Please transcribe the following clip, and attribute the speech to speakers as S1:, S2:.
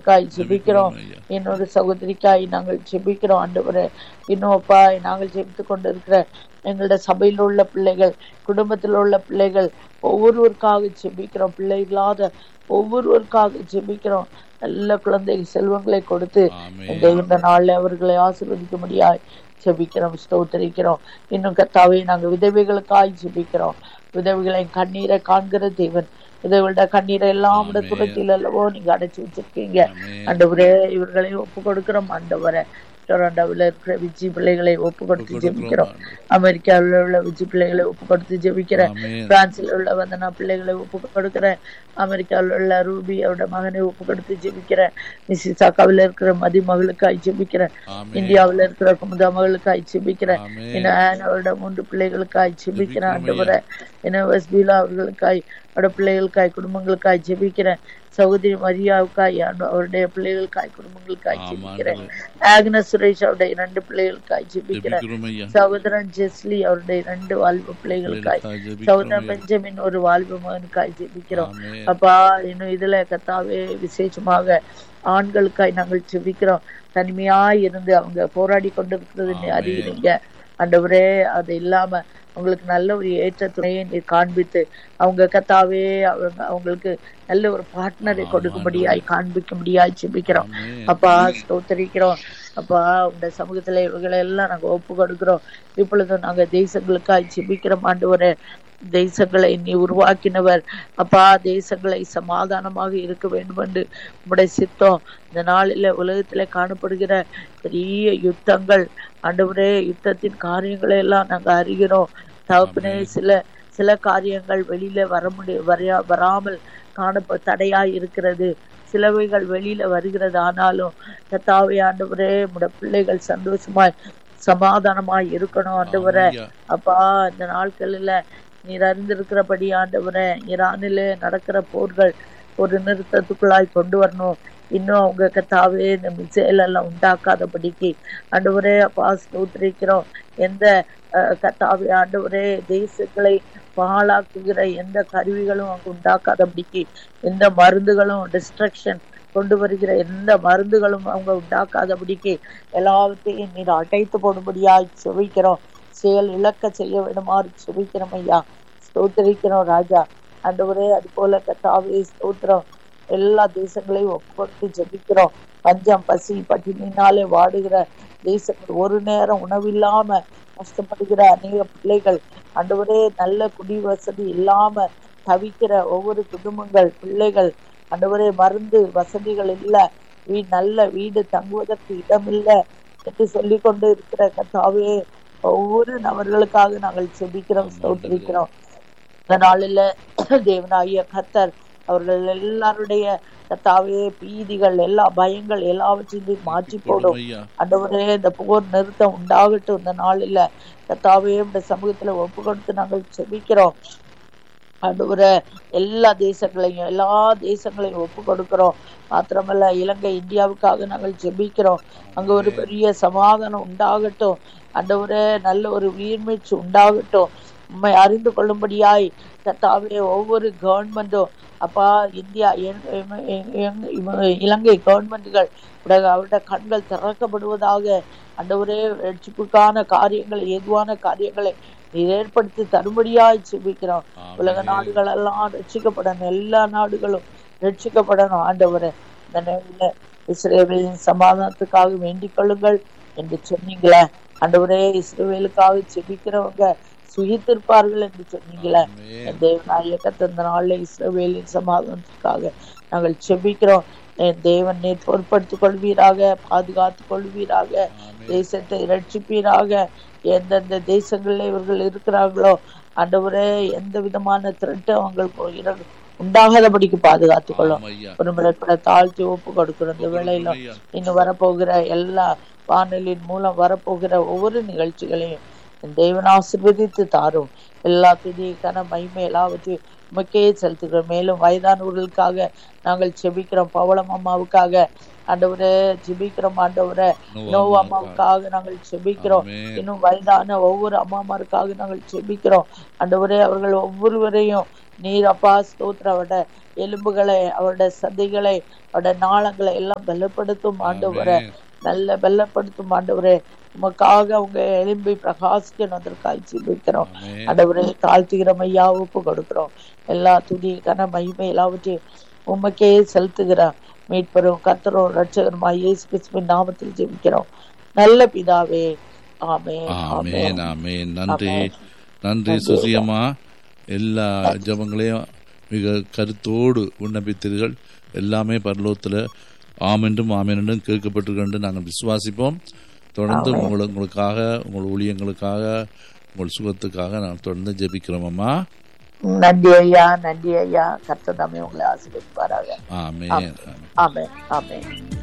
S1: குடும்பங்களுக்காய் ஜெபிக்கிறோம்
S2: ஐயா
S1: இன்னொரு சகோதரிக்காய் நாங்கள் ஜெபிக்கிறோம் ஆண்டவரே இன்னும் அப்பா நாங்கள் ஜெபித்து கொண்டு இருக்கிற எங்களுடைய சபையில் உள்ள பிள்ளைகள் குடும்பத்தில் உள்ள பிள்ளைகள் ஒவ்வொருவருக்காக ஜெபிக்கிறோம் பிள்ளை இல்லாத ஒவ்வொருவருக்காக ஜெபிக்கிறோம் நல்ல குழந்தைகள் செல்வங்களை கொடுத்து
S2: ஆமென்.
S1: இந்த இந்த நாள்ல அவர்களை ஆசீர்வதிக்க முடியாய் ஜெபிக்கிறோம் ஸ்தோத்தரிக்கிறோம் இன்னும் கத்தாவே நாங்க விதவைகளுக்காய் ஜெபிக்கிறோம் விதவைகளை கண்ணீரை காண்கிற தேவன் விதவைகளோட கண்ணீரை எல்லாம்
S2: ஆமென்.
S1: துரத்தில் அல்லவோ நீங்க அடைச்சு வச்சிருக்கீங்க
S2: ஆமென்.
S1: ஆண்டவரே இவர்களை ஒப்பு கொடுக்கிறோம் ஆண்டவரே டொரண்டோவில் இருக்கிற விஜி பிள்ளைகளை ஒப்பு கொடுத்து ஜெபிக்கிறோம் அமெரிக்காவில் உள்ள விஜி பிள்ளைகளை ஒப்பு கொடுத்து ஜெபிக்கிறேன்
S2: ஆமென்.
S1: பிரான்சில் உள்ள வந்தனா பிள்ளைகளை ஒப்பு கொடுக்கிறேன் அமெரிக்காவில் உள்ள ரூபி அவரோட மகனை ஒப்பு கொடுத்து ஜெபிக்கிறேன் மிசிசாக்காவில் இருக்கிற மதி மகளுக்காய் ஜெபிக்கிறேன்
S2: ஆமென்.
S1: இந்தியாவில் இருக்கிற குமுதா மகளுக்காய் ஜெபிக்கிறேன்
S2: ஆமென்.
S1: இன்னும் ஆன் அவரோட மூன்று பிள்ளைகளுக்காய் ஜெபிக்கிறேன்
S2: ஜெபிக்கிறோம்
S1: ஆண்டவரே இன்னும் வஸ்பீலா அவர்களுக்காய் அவரோட பிள்ளைகளுக்காய் குடும்பங்களுக்காய் ஜெபிக்கிறேன் சகோதரி மரியாவுக்காய் ஆண்டு- அவருடைய பிள்ளைகளுக்காய் குடும்பங்களுக்காய்
S2: ஆமா,
S1: ஜெபிக்கிறேன்
S2: ஆண்டவரே.
S1: ஆக்னஸ் சுரேஷ் அவருடைய இரண்டு பிள்ளைகளுக்காய் ஜெபிக்கிறேன்
S2: ஜெபிக்கிறோம் ஐயா.
S1: சகோதரன் ஜெஸ்லி அவருடைய இரண்டு வாழ்வு பிள்ளைகளுக்காய்
S2: பிள்ளைகளுக்காக ஜெபிக்கிறோம்
S1: சகோதரன்
S2: ஐயா.
S1: பெஞ்சமின் ஒரு வாழ்வு மகனுக்காய் ஜெபிக்கிறோம்
S2: ஆமென்.
S1: அப்பா இன்னும் இதுல கத்தாவே விசேஷமாக ஆண்களுக்காய் நாங்கள் ஜெபிக்கிறோம் தனிமையாய் இருந்து அவங்க போராடி கொண்டிருக்கிறது நீ
S2: ஆமென்.
S1: அறியுறீங்க ஆண்டவரே அது இல்லாம அவங்களுக்கு நல்ல ஒரு ஏற்ற துணையை நீ காண்பித்து அவங்க கத்தாவே அவங்க அவங்களுக்கு நல்ல ஒரு பார்ட்னரை
S2: ஆமா,
S1: கொடுக்கும்படியாய் காண்பிக்கும்படியாய் ஜெபிக்கிறோம்
S2: ஆமென்.
S1: அப்பா ஸ்தோத்தரிக்கிறோம் அப்பா உங்க சமூகத்துல இவங்களை எல்லாம் நாங்க ஒப்பு கொடுக்கிறோம் இப்பொழுது நாங்க தேசங்களுக்காய் ஜெபிக்கிறோம் ஆண்டவரே தேசங்களை நீ உருவாக்கினவர் அப்பா தேசங்களை சமாதானமாக இருக்க வேண்டும் என்று உம்முடைய சித்தம் இந்த நாளில உலகத்துல காணப்படுகிற பெரிய யுத்தங்கள் ஆண்டவரே யுத்தத்தின் காரியங்களை எல்லாம் நாங்க அறிகிறோம் தகப்பனே சில சில காரியங்கள் வெளியில வர முடிய வரையா வராமல் காணப்ப தடையாய் இருக்கிறது சிலவைகள் வெளியில வருகிறது ஆனாலும் கத்தாவே ஆண்டவரே உடைய பிள்ளைகள் சந்தோஷமாய் சமாதானமாய் இருக்கணும் ஆண்டவரே
S2: ஐயா.
S1: அப்பா இந்த நாட்களில் நீர் அறிந்திருக்கிறபடி ஆண்டவரே ஈரானிலே நடக்கிற போர்கள் ஒரு நிறுத்தத்துக்குள்ளாய் கொண்டு வரணும் இன்னும் அவங்க கத்தாவே இந்த மிசைல் எல்லாம் உண்டாக்காதபடிக்கு ஆண்டவரே அப்பா ஸ்தோத்திரிக்கிறோம் எந்த அஹ், கத்தாவே ஆண்டவரே தேசங்களை பாழாக்குகிற எந்த கருவிகளும் அங்கு உண்டாக்காதபடிக்கு எந்த மருந்துகளும் டிஸ்ட்ரக்ஷன் கொண்டு வருகிற எந்த மருந்துகளும் அவங்க உண்டாக்காதபடிக்கு எல்லாவற்றையும் நீர் அடைத்து போடும்படியாய் செவிக்கிறோம் செயல் இழக்க செய்ய வேண்டுமாறு செபிக்கிறோம் ஐயா ஸ்தோத்திரிக்கிறோம் ராஜா ஆண்டவரே அது போல கத்தாவே ஸ்தோத்திரம் எல்லா தேசங்களையும் ஒப்புக்கொடுத்து ஜெபிக்கிறோம் பஞ்சம் பசி பட்டினினாலே வாடுகிற தேசங்கள் ஒரு நேரம் உணவில்லாம கஷ்டப்படுகிற அநேக பிள்ளைகள் ஆண்டவரே நல்ல குடி வசதி இல்லாம தவிக்கிற ஒவ்வொரு குடும்பங்கள் பிள்ளைகள் ஆண்டவரே மருந்து வசதிகள் இல்ல வீ நல்ல வீடு தங்குவதற்கு இடம் இல்ல என்று சொல்லிக் கொண்டு இருக்கிற கத்தாவே ஒவ்வொரு நபர்களுக்காக நாங்கள் செபிக்கிறோம் ஸ்தோத்திரிக்கிறோம் இந்த நாளில் தேவனாகிய கத்தர் அவர்கள் எல்லாருடைய கத்தாவே பீதிகள் எல்லா பயங்கள் எல்லாவற்றையும் மாற்றி போடும்
S2: ஐயா.
S1: ஆண்டவரே இந்த போர் நிறுத்தம் உண்டாகட்டும் இந்த நாளில் கத்தாவே இந்த சமூகத்துல ஒப்பு கொடுத்து நாங்கள் செபிக்கிறோம் ஆண்டவரே எல்லா தேசங்களையும் எல்லா தேசங்களையும் ஒப்பு கொடுக்கிறோம் மாத்திரமல்ல இலங்கை இந்தியாவுக்காக நாங்கள் ஜெபிக்கிறோம் அங்க ஒரு பெரிய சமாதானம் உண்டாகட்டும் ஆண்டவரே நல்ல ஒரு உயிர்மீச்சு உண்டாகட்டும் உண்மை அறிந்து கொள்ளும்படியாய் கத்தாவே ஒவ்வொரு கவர்மெண்ட்டும் அப்பா இந்தியா எங்- எம்- எங்- எங்- இவ- இலங்கை கவர்மெண்ட்டுகள் உடைய- அவருடைய கண்கள் திறக்கப்படுவதாக ஆண்டவரே ரட்சிப்புக்கான காரியங்கள் ஏதுவான காரியங்களை நீர் ஏற்படுத்தி தரும்படியாய் செபிக்கிறோம் உலக
S2: ஆமென்.
S1: நாடுகள் எல்லாம் ரட்சிக்கப்படணும் எல்லா நாடுகளும் ரட்சிக்கப்படணும் ஆண்டவரே இந்த நேரில் இஸ்ரேலின் சமாதானத்துக்காக வேண்டிக் கொள்ளுங்கள் என்று சொன்னீங்களே ஆண்டவரே இஸ்ரேலுக்காக செபிக்கிறவங்க சுகித்திருப்பார்கள் என்று சொன்னீங்களே
S2: ஆமென்.
S1: என் தேவனாய கத்தந்த நாளில் இஸ்ரவேலின் சமாதானத்துக்காக நாங்கள் செபிக்கிறோம் என் தேவன் நீர் பொறுப்படுத்திக் கொள்வீராக பாதுகாத்துக் கொள்வீராக
S2: ஆமென்.
S1: தேசத்தை ரட்சிப்பீராக எந்தெந்த தேசங்களில் இவர்கள் இருக்கிறார்களோ ஆண்டவரே எந்த விதமான திரட்டு அவங்களுக்கு இர- உண்டாகாதபடிக்கு பாதுகாத்துக் கொள்ளும்
S2: ஆம் ஐயா.
S1: ஒரு முறை கூட தாழ்த்தி ஒப்பு கொடுக்கிறோம் இந்த வேளையில
S2: ஐயா.
S1: இன்னும் வரப்போகிற எல்லா வானொலியின் மூலம் வரப்போகிற ஒவ்வொரு நிகழ்ச்சிகளையும் என் தேவன் ஆசீர்வதித்து தாரும் எல்லா துதி கன மகிமை எல்லாவற்றையும் உமக்கே செலுத்துகிறோம் மேலும் வயதானவர்களுக்காக நாங்கள் செபிக்கிறோம் பவளம் அம்மாவுக்காக ஆண்டவரே ஜெபிக்கிறோம் ஆண்டவரே நோ அம்மாவுக்காக நாங்கள் ஜெபிக்கிறோம்
S2: ஆமென்.
S1: இன்னும் வயதான ஒவ்வொரு அம்மாமாருக்காக நாங்கள் ஜெபிக்கிறோம் ஆண்டவரே அவர்கள் ஒவ்வொருவரையும் நீர் அப்பா ஸ்தோத்திர அவருடைய எலும்புகளை அவருடைய சதைகளை அவருடைய நாளங்களை எல்லாம் பலப்படுத்தும் ஆண்டவரே
S2: ஆமென்.
S1: நல்ல பலப்படுத்தும் ஆண்டவரே உமக்காக அவங்க எலும்பை பிரகாசிக்கணும் அதற்காக ஜெபிக்கிறோம்
S2: ஆமென்.
S1: ஆண்டவரே தாழ்த்துகிற மையா ஒப்பு கொடுக்கிறோம் எல்லா துதி கன மகிமை எல்லாவற்றையும் உமக்கே செலுத்துகிறோம் மீட்பரும் கர்த்தரும் ரட்சகருமா இயேசு கிறிஸ்துவின் நாமத்தில் ஜெபிக்கிறோம் நல்ல பிதாவே ஆமென்
S2: ஆமென் ஆமென் நன்றி
S1: ஆமென்.
S2: நன்றி சுசியம்மா எல்லா ஜபங்களையும் மிக கருத்தோடு விண்ணப்பித்தீர்கள் எல்லாமே பரலோகத்தில் ஆமென்றும் ஆமென்றும் கேட்கப்பட்டிருக்கின்ற நாங்கள் விசுவாசிப்போம் தொடர்ந்து உங்களை உங்களுக்காக உங்கள் ஊழியங்களுக்காக உங்கள் சுகத்துக்காக நான் தொடர்ந்து ஜெபிக்கிறோம் அம்மா
S1: நன்றி ஐயா நன்றி ஐயா கர்த்தர் தாமே உங்களை ஆசீர்வதிப்பாராக
S2: ஆமென் ஆமென்
S1: ஆமென் ஆமென்